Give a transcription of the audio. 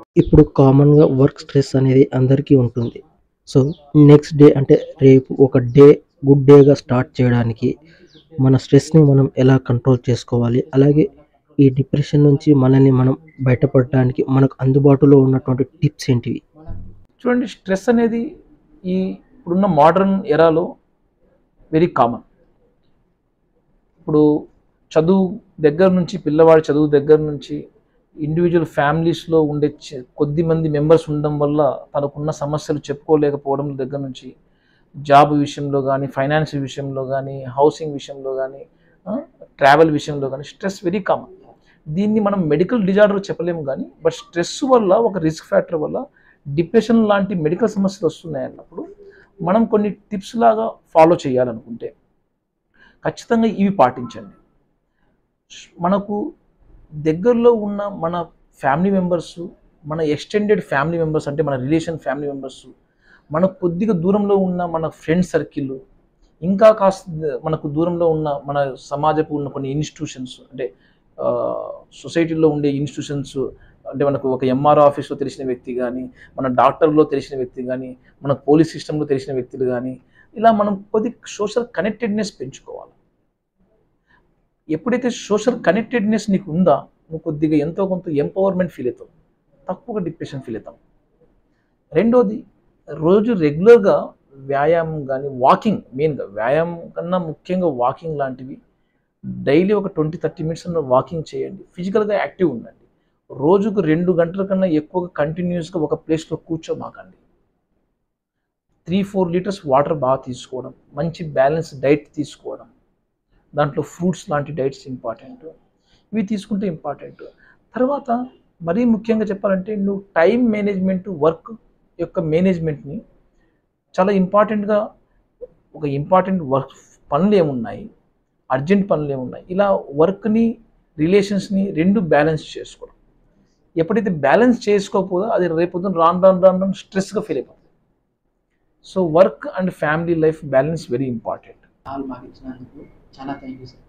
ఇప్పుడు కామన్‌గా work stress అనేది అందరికీ ఉంటుంది. సో, నెక్స్ట్ డే అంటే రేపు ఒక డే గుడ్ డేగా స్టార్ట్ చేయడానికి మన స్ట్రెస్‌ని మనం ఎలా కంట్రోల్ చేసుకోవాలి? అలాగే ఈ డిప్రెషన్ నుంచి మనల్ని మనం బయటపడడానికి మనకు అందుబాటులో ఉన్నటువంటి టిప్స్ ఏంటివి? చూడండి స్ట్రెస్ అనేది ఈ ఇప్పుడున్న మోడర్న్ ఎరాలో వెరీ కామన్. ఇప్పుడు చదువు దగ్గర నుంచి పిల్లవాడి చదువు దగ్గర నుంచి ఇండివిజువల్ ఫ్యామిలీస్‌లో ఉండే చ కొద్ది మంది మెంబర్స్ ఉండడం వల్ల తనకున్న సమస్యలు చెప్పుకోలేకపోవడం దగ్గర నుంచి జాబ్ విషయంలో గానీ, ఫైనాన్స్ విషయంలో గానీ, హౌసింగ్ విషయంలో గానీ, ఆహ్, ట్రావెల్ విషయంలో గానీ స్ట్రెస్ వెరీ కామన్. దీన్ని మనం మెడికల్ డిజార్డర్ చెప్పలేము గానీ, బట్ స్ట్రెస్ వల్ల ఒక రిస్క్ ఫ్యాక్టర్ వల్ల డిప్రెషన్ లాంటి మెడికల్ సమస్యలు వస్తున్నాయన్నప్పుడు మనం కొన్ని టిప్స్ లాగా ఫాలో చేయాలనుకుంటే ఖచ్చితంగా ఇవి పాటించండి. మనకు దగ్గరలో ఉన్న మన ఫ్యామిలీ మెంబర్స్, మన ఎక్స్టెండెడ్ ఫ్యామిలీ మెంబర్స్ అంటే మన రిలేషన్ ఫ్యామిలీ మెంబర్స్, మనకు కొద్దిగా దూరంలో ఉన్న మన ఫ్రెండ్ సర్కిల్, ఇంకా కాస్త మనకు దూరంలో ఉన్న మన సమాజపు ఉన్న కొన్ని ఇన్‌స్టిట్యూషన్స్ అంటే ఆహ్, సొసైటీలో ఉండే ఇన్‌స్టిట్యూషన్స్ అంటే మనకు ఒక ఎంఆర్ఓ ఆఫీస్‌లో తెలిసిన వ్యక్తి గానీ, మన డాక్టర్‌లో తెలిసిన వ్యక్తి గానీ, మన పోలీస్ సిస్టమ్‌లో తెలిసిన వ్యక్తులు గానీ, ఇలా మనం కొద్ది సోషల్ కనెక్టెడ్‌నెస్ పెంచుకోవాలి. ఎప్పుడైతే సోషల్ కనెక్టెడ్‌నెస్ నీకు ఉందా, నువ్వు కొద్దిగా ఎంతో కొంత ఎంపవర్‌మెంట్ ఫీల్ అవుతావు. తక్కువగా డిప్రెషన్ ఫీల్ అవుతాం. రెండోది రోజు రెగ్యులర్‌గా వ్యాయామం గానీ, వాకింగ్ మెయిన్‌గా వ్యాయామం కన్నా ముఖ్యంగా వాకింగ్ లాంటివి డైలీ ఒక 20, 30 మినిట్స్ అన్న వాకింగ్ చేయండి. ఫిజికల్‌గా యాక్టివ్ ఉండండి. రోజుకు 2 గంటల కన్నా ఎక్కువగా కంటిన్యూయస్‌గా ఒక ప్లేస్‌లో కూర్చోమాకండి. 3, 4 లీటర్స్ వాటర్ బాగా తీసుకోవడం, మంచి బ్యాలెన్స్ డైట్ తీసుకోవడం, దాంట్లో ఫ్రూట్స్ లాంటి డైట్స్ ఇంపార్టెంట్. ఇవి తీసుకుంటే ఇంపార్టెంట్. తర్వాత మరీ ముఖ్యంగా చెప్పాలంటే నువ్వు టైమ్ మేనేజ్‌మెంట్, వర్క్ యొక్క మేనేజ్‌మెంట్‌ని చాలా ఇంపార్టెంట్‌గా ఒక ఇంపార్టెంట్ వర్క్ పనులేమున్నాయి, అర్జెంట్ పనులేమున్నాయి, ఇలా వర్క్‌ని, రిలేషన్స్‌ని 2 బ్యాలెన్స్ చేసుకోవడం. ఎప్పుడైతే బ్యాలెన్స్ చేసుకోకపోదో అది రేపొద్దున రాను రాను రాను రాను స్ట్రెస్‌గా ఫీల్ అయిపోతాం. So, work and family life balance very important. Call మాకు ఇచ్చినందుకు చాలా థ్యాంక్ యూ సార్.